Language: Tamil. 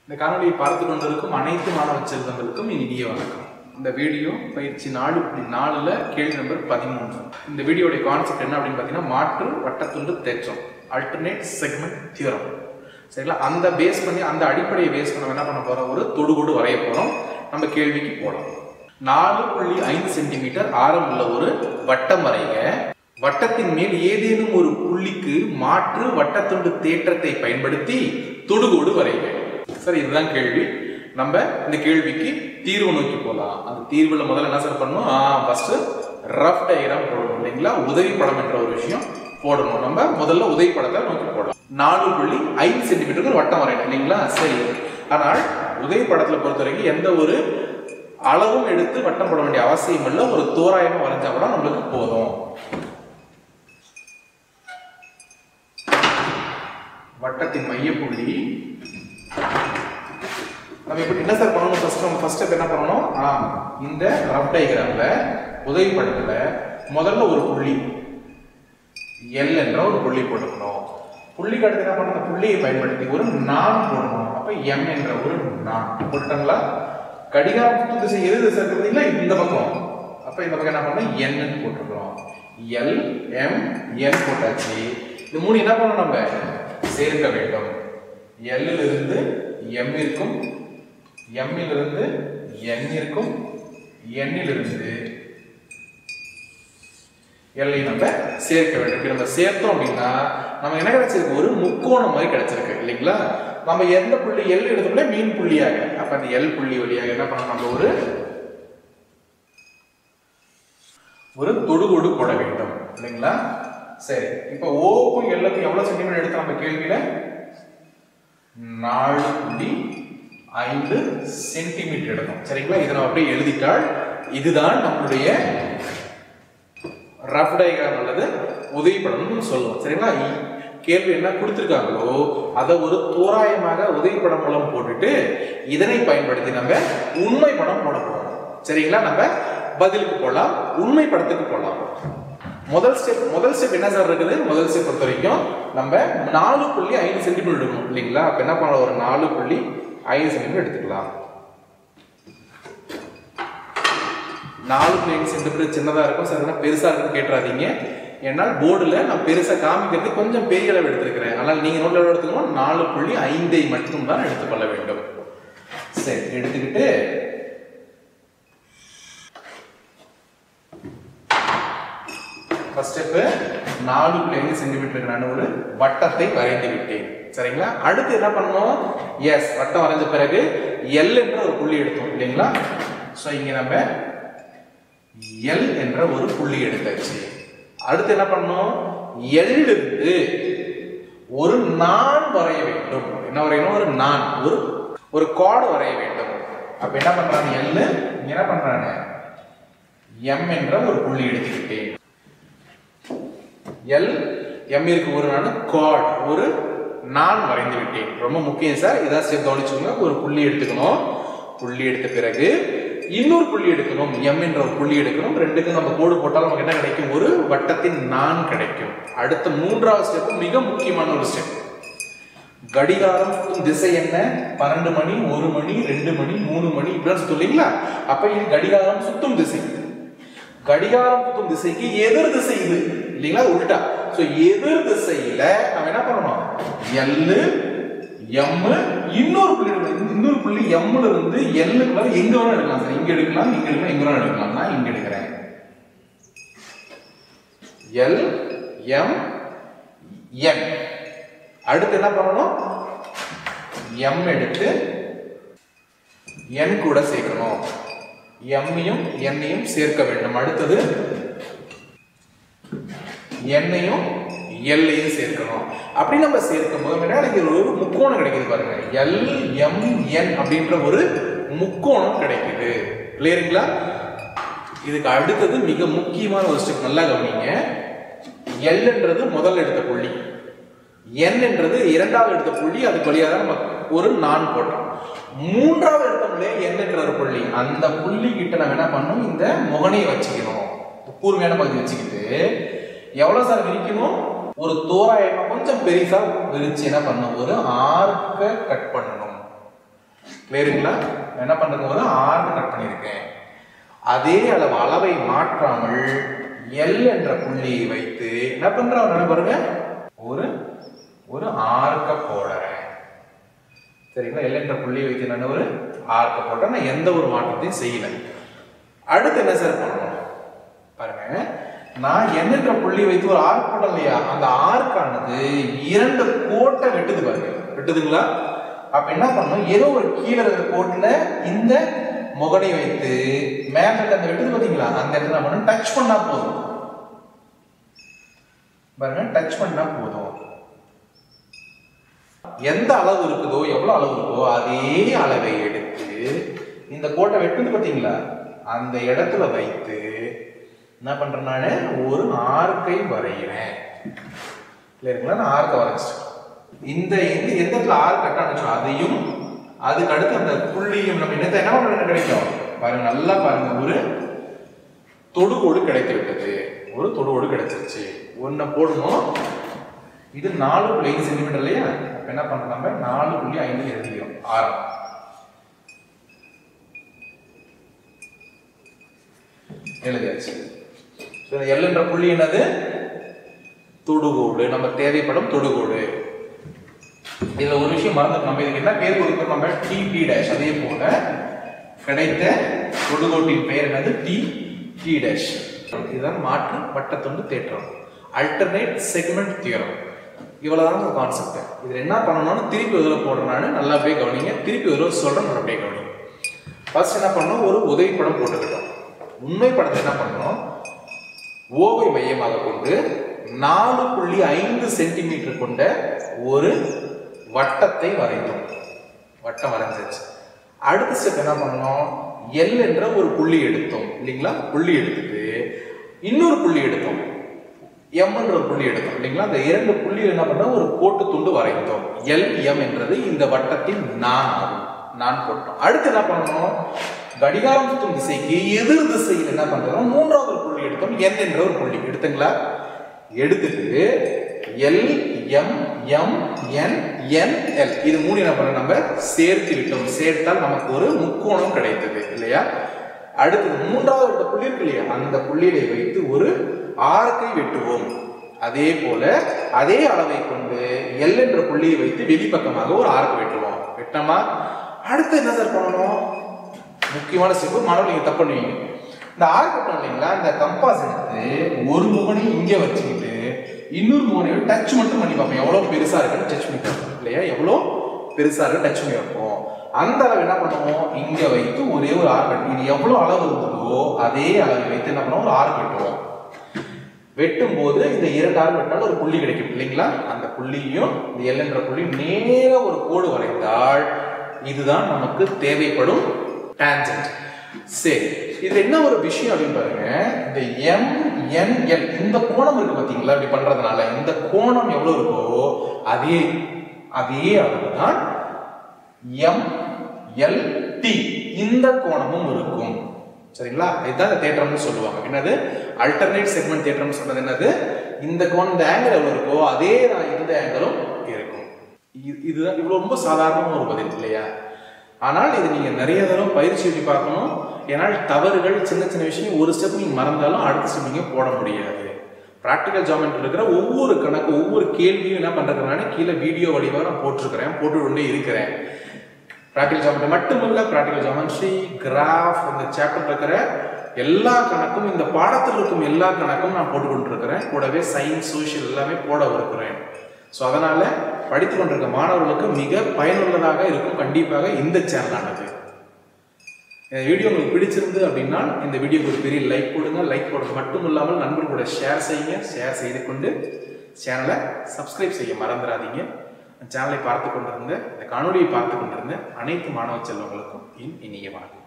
இந்த காணொலியை பார்த்து கொண்டிருக்கும் அனைத்து மாணவ செல்வங்களுக்கும் இனிய வணக்கம் இந்த வீடியோ பயிற்சி நாலு புள்ளி நாலுல கேள்வி நம்பர் பதிமூணு இந்த வீடியோடைய கான்செப்ட் என்ன அப்படின்னு பார்த்தீங்கன்னா மாற்று வட்டத்துண்டு தேற்றம் அல்டர்னேட் செக்மெண்ட் தியரம் சரிங்களா அந்த பேஸ் பண்ணி அந்த அடிப்படையை பேஸ் பண்ண என்ன பண்ண போறோம் ஒரு தொடுகோடு வரைய போறோம் நம்ம கேள்விக்கு போகலாம் நாலு புள்ளி ஐந்து சென்டிமீட்டர் ஆரம் உள்ள ஒரு வட்டம் வரைக வட்டத்தின் மேல் ஏதேனும் ஒரு புள்ளிக்கு மாற்று வட்டத்துண்டு தேற்றத்தை பயன்படுத்தி தொடுகோடு வரைக சார் இதுதான் கேள்வி நம்ம இந்த கேள்விக்கு தீர்வு நோக்கி போகலாம் அந்த தீர்வுல முதல்ல என்ன சார் பண்ணணும் ஃபர்ஸ்ட் ரஃப் டயக்ராம் போடணும் இல்லைங்களா உதவி படம் என்ற ஒரு விஷயம் போடணும் நம்ம முதல்ல உதவி படத்தை நோக்கி போடலாம் நாலு புள்ளி ஐந்து சென்டிமீட்டருக்கு ஒரு வட்டம் வரையணும் இல்லைங்களா சரி ஆனால் உதவி படத்துல பொறுத்த வரைக்கும் எந்த ஒரு அளவும் எடுத்து வட்டம் போட வேண்டிய அவசியம் இல்லை ஒரு தோராயமா வரைஞ்சா கூட நம்மளுக்கு போதும் வட்டத்தின் மையப்புள்ளி நம்ம இப்படி என்ன சார் பண்ணணும் ஃபர்ஸ்ட் நம்ம ஃபர்ஸ்ட் ஸ்டெப் என்ன பண்ணணும் ஆ இந்த ரஃப் டயக்ராம்ல உதவி படத்துல முதல்ல ஒரு புள்ளி எல் என்ற ஒரு புள்ளி போட்டுக்கணும் புள்ளிக்கு அடுத்து என்ன பண்ணணும் புள்ளியை பயன்படுத்தி ஒரு நான் போடணும் அப்ப எம் என்ற ஒரு நான் போட்டுட்டாங்களா கடிகாரம் சுத்து திசை எது திசை இருக்கிறீங்களா இந்த பக்கம் அப்ப இந்த பக்கம் என்ன பண்ணணும் என் போட்டுக்கிறோம் எல் எம் என் போட்டாச்சு இது மூணு என்ன பண்ணணும் நம்ம சேர்க்க வேண்டும் எல்லில் இருந்து எம் இருக்கும் எம்மில் இருந்து என் இருக்கும் எண்ணில் இருந்து எல்லை நம்ம சேர்க்க வேண்டும் இப்படி நம்ம சேர்த்தோம் அப்படின்னா நம்ம என்ன கிடைச்சிருக்கு ஒரு முக்கோணம் மாதிரி கிடைச்சிருக்கு இல்லைங்களா நம்ம எந்த புள்ளி எல் எடுத்தோம்னா மீன் புள்ளியாக அப்ப அந்த எல் புள்ளி வழியாக என்ன பண்ணணும் நம்ம ஒரு ஒரு தொடுகொடு போட வேண்டும் இல்லைங்களா சரி இப்போ ஓக்கும் எல்லுக்கும் எவ்வளவு சென்டிமீட்டர் எடுத்து நம்ம கேள்வியில நாலு புள்ளி ஐந்து சென்டிமீட்டர் எடுக்கும் சரிங்களா இதை நம்ம அப்படியே எழுதிட்டால் இதுதான் நம்மளுடைய ரஃப் டயக்ராம் அல்லது உதவி படம்னு சொல்லுவோம் சரிங்களா இ- கேள்வி என்ன கொடுத்துருக்காங்களோ அதை ஒரு தோராயமாக உதவி படம் மூலம் போட்டுட்டு இதனை பயன்படுத்தி நம்ம உண்மை படம் போட போறோம் சரிங்களா நம்ம பதிலுக்கு போகலாம் உண்மை படத்துக்கு போகலாம் முதல் ஸ்டெப் முதல் ஸ்டெப் என்ன சார் இருக்குது முதல் ஸ்டெப் பொறுத்த வரைக்கும் நம்ம நாலு புள்ளி ஐந்து சென்டிமீட்டர் எடுக்கணும் இல்லைங்களா அப்ப என்ன பண்ணலாம் ஒரு நாலு புள்ளி ஐந்து சென்டிமீட்டர் எடுத்துக்கலாம் நாலு புள்ளி ஐந்து சென்டிமீட்டர் சின்னதா இருக்கும் சார் என்ன பெருசா இருக்குன்னு கேட்டுறாதீங்க ஏன்னால் போர்டில் நான் பெருசா காமிக்கிறது கொஞ்சம் பெரிய அளவு எடுத்திருக்கிறேன் ஆனால் நீங்க நோட்டில் எவ்வளவு எடுத்துக்கணும் நாலு புள்ளி ஐந்தை மட்டும் தான் எடுத்துக்கொள்ள வேண்டும் சரி எடுத்துக்கிட்டு ஃபர்ஸ்ட் ஸ்டெப் நாலு புள்ளி ஐந்து சென்டிமீட்டருக்கு நான் ஒரு வட்டத்தை வரைந்து விட்டேன் சரிங்களா அடுத்து என்ன பண்ணணும் எஸ் வட்டம் வரைஞ்ச பிறகு எல் என்ற ஒரு புள்ளி எடுத்தோம் இல்லைங்களா ஸோ இங்க நம்ம எல் என்ற ஒரு புள்ளி எடுத்தாச்சு அடுத்து என்ன பண்ணணும் எல் இருந்து ஒரு நான் வரைய வேண்டும் என்ன வரையணும் ஒரு நான் ஒரு ஒரு கோடு வரைய வேண்டும் அப்ப என்ன பண்றாங்க எல் என்ன பண்றாங்க எம் என்ற ஒரு புள்ளி எடுத்துக்கிட்டேன் எல் எம் இருக்கு ஒரு நான் காட் ஒரு நான் வரைந்து விட்டேன் ரொம்ப முக்கியம் சார் இதான் ஸ்டெப் கவனிச்சுக்கோங்க ஒரு புள்ளி எடுத்துக்கணும் புள்ளி எடுத்த பிறகு இன்னொரு புள்ளி எடுக்கணும் எம் என்ற ஒரு புள்ளி எடுக்கணும் ரெண்டுக்கும் நம்ம கோடு போட்டால் நமக்கு என்ன கிடைக்கும் ஒரு வட்டத்தின் நான் கிடைக்கும் அடுத்த மூன்றாவது ஸ்டெப் மிக முக்கியமான ஒரு ஸ்டெப் கடிகாரம் சுத்தும் திசை என்ன பன்னெண்டு மணி ஒரு மணி ரெண்டு மணி மூணு மணி இப்படின்னு சொல்லுவீங்களா அப்ப இது கடிகாரம் சுத்தும் திசை கடிகாரம் சுத்தும் திசைக்கு எதிர் திசை இது இல்லைங்களா அது உல்டா சோ எதிர் திசையில நம்ம என்ன பண்ணணும் எல்லு எம் இன்னொரு புள்ளி எடுக்கணும். இன்னொரு புள்ளி எம்ல இருந்து எல்லுக்குள்ள எங்க வேணா எடுக்கலாம் சார் இங்க எடுக்கலாம் இங்க எடுக்கலாம் எங்க வேணா எடுக்கலாம் நான் இங்க எடுக்கிறேன் எல் எம் என் அடுத்து என்ன பண்ணணும் எம் எடுத்து என் கூட சேர்க்கணும் எம்மையும் எண்ணையும் சேர்க்க வேண்டும் அடுத்தது எண்ணையும் எல்லையும் சேர்க்கணும் அப்படி நம்ம சேர்க்கும் போது என்ன கிடைக்குது ஒரு முக்கோணம் கிடைக்குது பாருங்க எல் எம் என் அப்படின்ற ஒரு முக்கோணம் கிடைக்குது கிளியருங்களா இதுக்கு அடுத்தது மிக முக்கியமான ஒரு ஸ்டெப் நல்லா கவனிங்க எல் என்றது முதல் எடுத்த புள்ளி n என்றது இரண்டாவது எடுத்த புள்ளி அதுக்கு வழியாக தான் நம்ம ஒரு நான் போட்டோம் மூன்றாவது எடுத்தோம்லே n என்ற ஒரு புள்ளி அந்த புள்ளி கிட்ட நம்ம என்ன பண்ணணும் இந்த முகனையை வச்சுக்கணும் கூர்மையான பகுதி வச்சுக்கிட்டு எவ்வளவு சார் விரிக்கணும் ஒரு தோராயமா கொஞ்சம் பெருசா விரிச்சு என்ன பண்ணணும் ஒரு ஆர்க்க கட் பண்ணணும் கிளியருங்களா நான் என்ன பண்றது போது ஆறு கட் பண்ணியிருக்கேன் அதே அளவு அளவை மாற்றாமல் எல் என்ற புள்ளியை வைத்து என்ன பண்றோம் என்ன பாருங்க ஒரு ஒரு ஆர்க்க போடுறேன் சரிங்களா எல் என்ற புள்ளியை வைத்து நான் ஒரு ஆர்க்க போட்டேன் நான் எந்த ஒரு மாற்றத்தையும் செய்யல அடுத்து என்ன சார் பண்ணணும் பாருங்க நான் எண்ணற்ற புள்ளி வைத்து ஒரு ஆர்க் போட்டேன் இல்லையா அந்த ஆர்க்கானது இரண்டு கோட்டை வெட்டுது பாருங்க வெட்டுதுங்களா அப்ப என்ன பண்ணணும் ஏதோ ஒரு கீழே இருக்கிற கோட்டுல இந்த முகனை வைத்து மேல இருக்க அந்த வெட்டுது பாத்தீங்களா அந்த இடத்துல என்ன பண்ணணும் டச் பண்ணா போதும் பாருங்க டச் பண்ணா போதும் எந்த அளவு இருக்குதோ எவ்வளவு அளவு இருக்கோ அதே அளவை எடுத்து இந்த கோட்டை வெட்டுது பாத்தீங்களா அந்த இடத்துல வைத்து என்ன பண்றேன் நானு ஒரு ஆர்க்கை வரைகிறேன் இல்லைங்களா நான் ஆர்க்கை வரைச்சிட்டேன் இந்த எந்த எந்த இடத்துல ஆர்க் கட் ஆனிச்சோ அதையும் அதுக்கு அடுத்து அந்த புள்ளியும் நம்ம என்னத்தை என்ன பண்ண கிடைக்கும் பாருங்க நல்லா பாருங்க ஒரு தொடுகோடு கிடைத்து விட்டது ஒரு தொடுகோடு கிடைச்சிருச்சு ஒன்றை போடணும் இது நாலு புள்ளி ஐந்து சென்டிமீட்டர் இல்லையா அப்ப என்ன பண்றோம் நம்ம நாலு புள்ளி ஐந்து எழுதிக்கிறோம் ஆரம் எழுதியாச்சு So, L என்ற புள்ளி என்னது தொடுகோடு நம்ம தேவைப்படும் தொடுகோடு இதுல ஒரு விஷயம் மறந்துட்டோம் நம்ம இதுக்கு என்ன பேர் கொடுக்கிறோம் நம்ம டி டி டேஷ் அதே போல கிடைத்த தொடுகோட்டின் பெயர் என்னது டி டி டேஷ் இதுதான் மாற்று வட்டத்துண்டு தேற்றம் அல்டர்னேட் செக்மெண்ட் தியரம் இவ்வளவுதான் ஒரு கான்செப்ட் இதுல என்ன பண்ணணும்னு திருப்பி ஒரு தடவை போடுறேன் நான் நல்லா போய் கவனிங்க திருப்பி ஒரு தடவை சொல்றேன் மறுபடியும் கவனிங்க ஃபர்ஸ்ட் என்ன பண்ணணும் ஒரு உதவி படம் போட்டுக்கிட்டோம் உண்மை படத்தை என்ன பண்ணணும் ஓவை மையமாக கொண்டு நாலு புள்ளி ஐந்து சென்டிமீட்டர் கொண்ட ஒரு வட்டத்தை வரைந்தோம் வட்டம் வரைஞ்சாச்சு அடுத்த ஸ்டெப் என்ன பண்ணணும் எல் என்ற ஒரு புள்ளி எடுத்தோம் இல்லைங்களா புள்ளி எடுத்துட்டு இன்னொரு புள்ளி எடுத்தோம் எம் என்ற ஒரு புள்ளி எடுத்தோம் இல்லைங்களா அந்த இரண்டு புள்ளி என்ன பண்ணோம் ஒரு கோட்டு துண்டு வரைந்தோம் எல் எம் என்றது இந்த வட்டத்தின் நான் ஆகும் நான் போட்டோம் அடுத்து என்ன பண்ணணும் கடிகாரம் சுற்றும் திசைக்கு எதிர் திசையில் என்ன பண்றோம் மூன்றாவது ஒரு புள்ளி எடுத்தோம் என் என்ற ஒரு புள்ளி எடுத்துங்களா எடுத்துட்டு L M M N N L இது மூணு என்ன பண்ண நம்ம சேர்த்து விட்டோம் சேர்த்தால் நமக்கு ஒரு முக்கோணம் கிடைத்தது இல்லையா அடுத்தது மூன்றாவது ஒரு புள்ளி இருக்கு இல்லையா அந்த புள்ளியை வைத்து ஒரு ஆர்க்கை வெட்டுவோம் அதே போல அதே அளவை கொண்டு எல் என்ற புள்ளியை வைத்து வெளிப்பக்கமாக ஒரு ஆர்க் வெட்டுவோம் வெட்டமா அடுத்து என்ன சார் பண்ணணும் முக்கியமான சிறப்பு மாணவர் நீங்க தப்பு பண்ணுவீங்க இந்த ஆர்க் வெட்டணும் இல்லைங்களா இந்த கம்பாஸ் எடுத்து ஒரு முகனை இங்கே வச்சுக்கிட்டு இன்னொரு முகனையை டச் மட்டும் பண்ணி பார்ப்போம் எவ்வளவு பெருசா இருக்குன்னு டச் பண்ணி பார்ப்போம் இல்லையா எவ்வளோ பெருசா இருக்கு டச் பண்ணி வைப்போம் அந்த அளவு என்ன பண்ணுவோம் இங்க வைத்து ஒரே ஒரு ஆர்க் வெட்டு இது எவ்வளவு அளவு இருந்ததோ அதே அளவை வைத்து என்ன பண்ணுவோம் ஒரு ஆர்க் வெட்டுவோம் வெட்டும் போது இந்த இரண்டு ஆறு வெட்டினாலும் ஒரு புள்ளி கிடைக்கும் இல்லைங்களா அந்த புள்ளியும் இந்த எல் என்ற புள்ளி நேர ஒரு கோடு வரைந்தால் இதுதான் நமக்கு தேவைப்படும் டான்ஜென்ட் சரி இது என்ன ஒரு விஷயம் அப்படின்னு பாருங்க இந்த எம் என் எல் இந்த கோணம் இருக்கு பாத்தீங்களா இப்படி பண்றதுனால இந்த கோணம் எவ்வளவு இருக்கோ அதே அதே அளவு தான் எம் எல் டி இந்த கோணமும் இருக்கும் சரிங்களா இதுதான் இந்த தேற்றம்னு சொல்லுவாங்க என்னது அல்டர்னேட் செக்மெண்ட் தேற்றம்னு சொல்றது என்னது இந்த கோணம் இந்த ஆங்கிள் எவ்வளவு இருக்கோ அதே தான் இந்த ஆங்கிளும் இருக்கும் இது- இதுதான் இவ்வளவு ரொம்ப சாதாரணமான ஒரு பதில் இல்லையா ஆனால் இது நீங்க நிறைய தடவை பயிற்சி எழுதி பார்க்கணும் ஏன்னால் தவறுகள் சின்ன சின்ன விஷயம் ஒரு ஸ்டெப் நீங்க மறந்தாலும் அடுத்த ஸ்டெப் நீங்க போட முடியாது ப்ராக்டிக்கல் ஜாமெண்ட்ரி இருக்கிற ஒவ்வொரு கணக்கு ஒவ்வொரு கேள்வியும் என்ன பண்றதுனால கீழே வீடியோ வடிவாக நான் போட்டிருக்கிறேன் போட்டு கொண்டே இருக்கிறேன் ப்ராக்டிகல் ஜாமெண்ட்ரி மட்டுமல்ல ப்ராக்டிகல் ஜாமெண்ட்ரி கிராஃப் இந்த சாப்டர் இருக்கிற எல்லா கணக்கும் இந்த பாடத்தில் இருக்கும் எல்லா கணக்கும் நான் போட்டு கொண்டிருக்கிறேன் கூடவே சயின்ஸ் சோஷியல் எல்லாமே போட இருக்கிறேன் ஸோ அதனால படித்து கொண்டிருக்க மாணவர்களுக்கு மிக பயனுள்ளதாக இருக்கும் கண்டிப்பாக இந்த சேனலானது இந்த வீடியோ உங்களுக்கு பிடிச்சிருந்து அப்படின்னா இந்த வீடியோக்கு ஒரு பெரிய லைக் கொடுங்க லைக் போடுறது மட்டும் இல்லாமல் நண்பர்கள் கூட ஷேர் செய்யுங்க ஷேர் செய்து கொண்டு சேனலை சப்ஸ்கிரைப் செய்ய மறந்துடாதீங்க சேனலை பார்த்து கொண்டிருந்த இந்த காணொலியை பார்த்து கொண்டிருந்த அனைத்து மாணவ செல்வங்களுக்கும் என் இனிய வணக்கம்